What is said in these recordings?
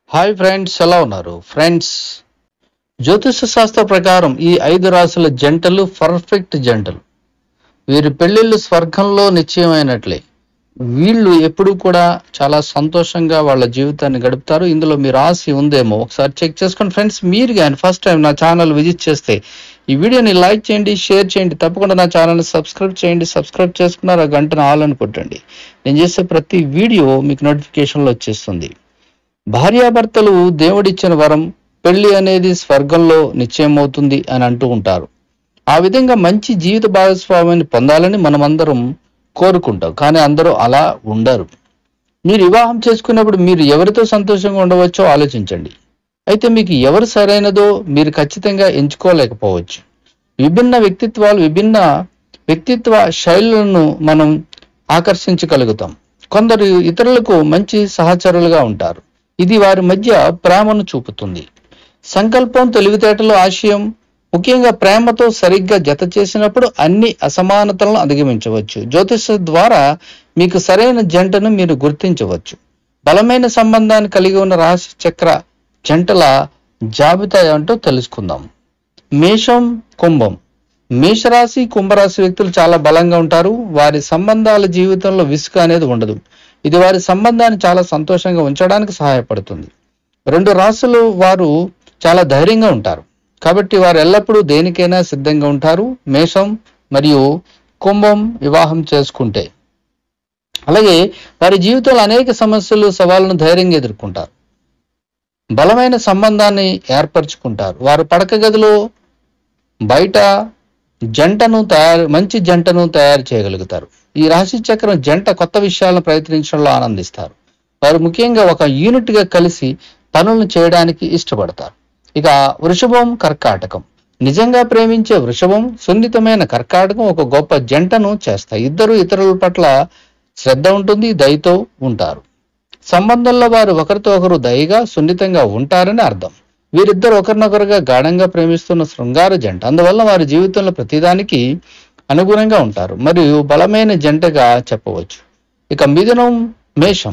hi friends ఎలా ఉన్నారు friends జ్యోతిష శాస్త్ర ప్రకారం ఈ ఐదు రాశుల జంటలు పర్ఫెక్ట్ జంటలు వీరి పెళ్లిళ్ళు స్వర్గంలో నిశ్చయమైనట్లే వీళ్ళు ఎప్పుడు కూడా చాలా సంతోషంగా వాళ్ళ జీవితాన్ని గడుపుతారు ఇందులో మీ రాశి ఉందేమో ఒకసారి చెక్ చేసుకోండి ఫ్రెండ్స్ మీరు కానీ ఫస్ట్ టైం నా ఛానల్ విజిట్ చేస్తే ఈ వీడియోని లైక్ చేయండి షేర్ చేయండి తప్పకుండా నా ఛానల్ని సబ్స్క్రైబ్ చేయండి సబ్స్క్రైబ్ చేసుకున్నారు ఆ గంటను ఆల్ అని కొట్టండి నేను చేసే ప్రతి వీడియో మీకు నోటిఫికేషన్లో వచ్చేస్తుంది భార్యాభర్తలు దేవుడిచ్చిన వరం పెళ్లి అనేది స్వర్గంలో నిశ్చయమవుతుంది అని అంటూ ఉంటారు ఆ విధంగా మంచి జీవిత భాగస్వామిని పొందాలని మనమందరం కోరుకుంటాం కానీ అందరూ అలా ఉండరు మీరు వివాహం చేసుకున్నప్పుడు మీరు ఎవరితో సంతోషంగా ఉండవచ్చో ఆలోచించండి అయితే మీకు ఎవరు సరైనదో మీరు ఖచ్చితంగా ఎంచుకోలేకపోవచ్చు విభిన్న వ్యక్తిత్వాలు విభిన్న వ్యక్తిత్వ శైలులను మనం ఆకర్షించగలుగుతాం కొందరు ఇతరులకు మంచి సహచరులుగా ఉంటారు ఇది వారి మధ్య ప్రేమను చూపుతుంది సంకల్పం తెలివితేటలు ఆశయం ముఖ్యంగా ప్రేమతో సరిగ్గా జత చేసినప్పుడు అన్ని అసమానతలను అధిగమించవచ్చు జ్యోతిష ద్వారా మీకు సరైన జంటను మీరు గుర్తించవచ్చు బలమైన సంబంధాన్ని కలిగి ఉన్న రహస్య చక్ర జంటల జాబితా ఏంటో తెలుసుకుందాం మేషం కుంభం మేషరాశి కుంభరాశి వ్యక్తులు చాలా బలంగా ఉంటారు వారి సంబంధాల జీవితంలో విసుగు అనేది ఉండదు ఇది వారి సంబంధాన్ని చాలా సంతోషంగా ఉంచడానికి సహాయపడుతుంది రెండు రాశులు వారు చాలా ధైర్యంగా ఉంటారు కాబట్టి వారు ఎల్లప్పుడూ దేనికైనా సిద్ధంగా ఉంటారు మేషం మరియు కుంభం వివాహం చేసుకుంటే అలాగే వారి జీవితంలో అనేక సమస్యలు సవాళ్ళను ధైర్యంగా ఎదుర్కొంటారు బలమైన సంబంధాన్ని ఏర్పరచుకుంటారు వారు పడక గదిలో బయట జంటను తయారు మంచి జంటను తయారు చేయగలుగుతారు ఈ రాశి చక్రం జంట కొత్త విషయాలను ప్రయత్నించడంలో ఆనందిస్తారు వారు ముఖ్యంగా ఒక యూనిట్ గా కలిసి పనులను చేయడానికి ఇష్టపడతారు ఇక వృషభం కర్కాటకం నిజంగా ప్రేమించే వృషభం సున్నితమైన కర్కాటకం ఒక గొప్ప జంటను చేస్తాయి ఇద్దరు ఇతరుల పట్ల శ్రద్ధ ఉంటుంది దయతో ఉంటారు సంబంధంలో వారు ఒకరితో ఒకరు దయగా సున్నితంగా ఉంటారని అర్థం వీరిద్దరు ఒకరినొకరుగా గాఢంగా ప్రేమిస్తున్న శృంగార జంట అందువల్ల వారి జీవితంలో ప్రతిదానికి అనుగుణంగా ఉంటారు మరియు బలమైన జంటగా చెప్పవచ్చు ఇక మిథునం మేషం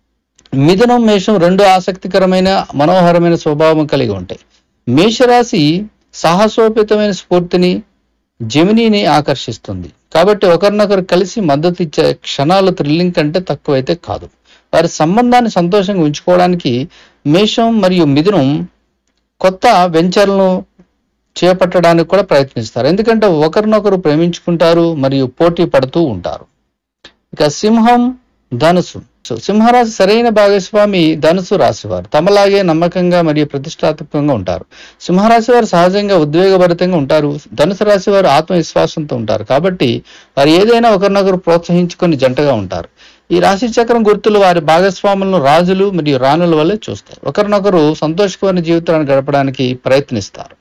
మిథునం మేషం రెండు ఆసక్తికరమైన మనోహరమైన స్వభావం కలిగి ఉంటాయి మేషరాశి సాహసోపేతమైన స్ఫూర్తిని జమినీని ఆకర్షిస్తుంది కాబట్టి ఒకరినొకరు కలిసి మద్దతు ఇచ్చే క్షణాలు థ్రిల్లింగ్ కంటే తక్కువైతే కాదు వారి సంబంధాన్ని సంతోషంగా ఉంచుకోవడానికి మేషం మరియు మిథునం కొత్త వెంచర్లను చేపట్టడానికి కూడా ప్రయత్నిస్తారు ఎందుకంటే ఒకరినొకరు ప్రేమించుకుంటారు మరియు పోటీ పడుతూ ఉంటారు ఇక సింహం ధనుసు సో సింహరాశి సరైన భాగస్వామి ధనుసు రాశివారు తమలాగే నమ్మకంగా మరియు ప్రతిష్టాత్మకంగా ఉంటారు సింహరాశి వారు సహజంగా ఉద్వేగభరితంగా ఉంటారు ధనుసు రాశి వారు ఆత్మవిశ్వాసంతో ఉంటారు కాబట్టి వారు ఏదైనా ఒకరినొకరు ప్రోత్సహించుకొని జంటగా ఉంటారు ఈ రాశి చక్రం గుర్తులు వారి భాగస్వాములను రాజులు మరియు రాణుల వల్లే చూస్తారు ఒకరినొకరు సంతోషకరమైన జీవితాన్ని గడపడానికి ప్రయత్నిస్తారు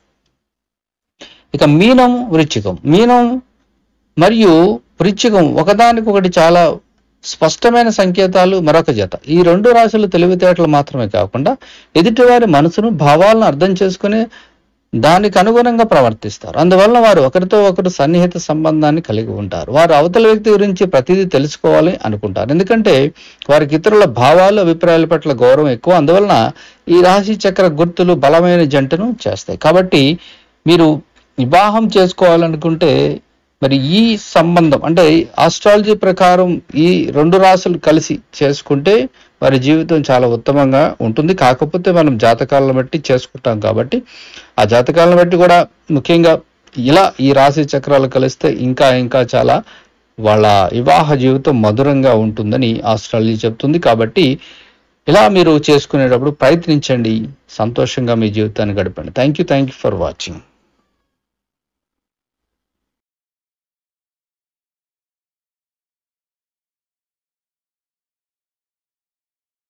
ఇక మీనం వృచ్చికం మీనం మరియు వృచ్చికం ఒకదానికొకటి చాలా స్పష్టమైన సంకేతాలు మరొక జత ఈ రెండు రాశులు తెలివితేటలు మాత్రమే కాకుండా ఎదుటివారి మనసును భావాలను అర్థం చేసుకుని దానికి అనుగుణంగా ప్రవర్తిస్తారు అందువల్ల వారు ఒకరితో ఒకరు సన్నిహిత సంబంధాన్ని కలిగి ఉంటారు వారు అవతల వ్యక్తి గురించి ప్రతిదీ తెలుసుకోవాలి అనుకుంటారు ఎందుకంటే వారికి ఇతరుల భావాలు అభిప్రాయాల పట్ల గౌరవం ఎక్కువ అందువలన ఈ రాశి చక్ర గుర్తులు బలమైన జంటను చేస్తాయి కాబట్టి మీరు వివాహం చేసుకోవాలనుకుంటే మరి ఈ సంబంధం అంటే ఆస్ట్రాలజీ ప్రకారం ఈ రెండు రాసులు కలిసి చేసుకుంటే వారి జీవితం చాలా ఉత్తమంగా ఉంటుంది కాకపోతే మనం జాతకాలను బట్టి చేసుకుంటాం కాబట్టి ఆ జాతకాలను బట్టి కూడా ముఖ్యంగా ఇలా ఈ రాశి చక్రాలు కలిస్తే ఇంకా ఇంకా చాలా వాళ్ళ వివాహ జీవితం మధురంగా ఉంటుందని ఆస్ట్రాలజీ చెప్తుంది కాబట్టి ఇలా మీరు చేసుకునేటప్పుడు ప్రయత్నించండి సంతోషంగా మీ జీవితాన్ని గడపండి thank you thank you for watching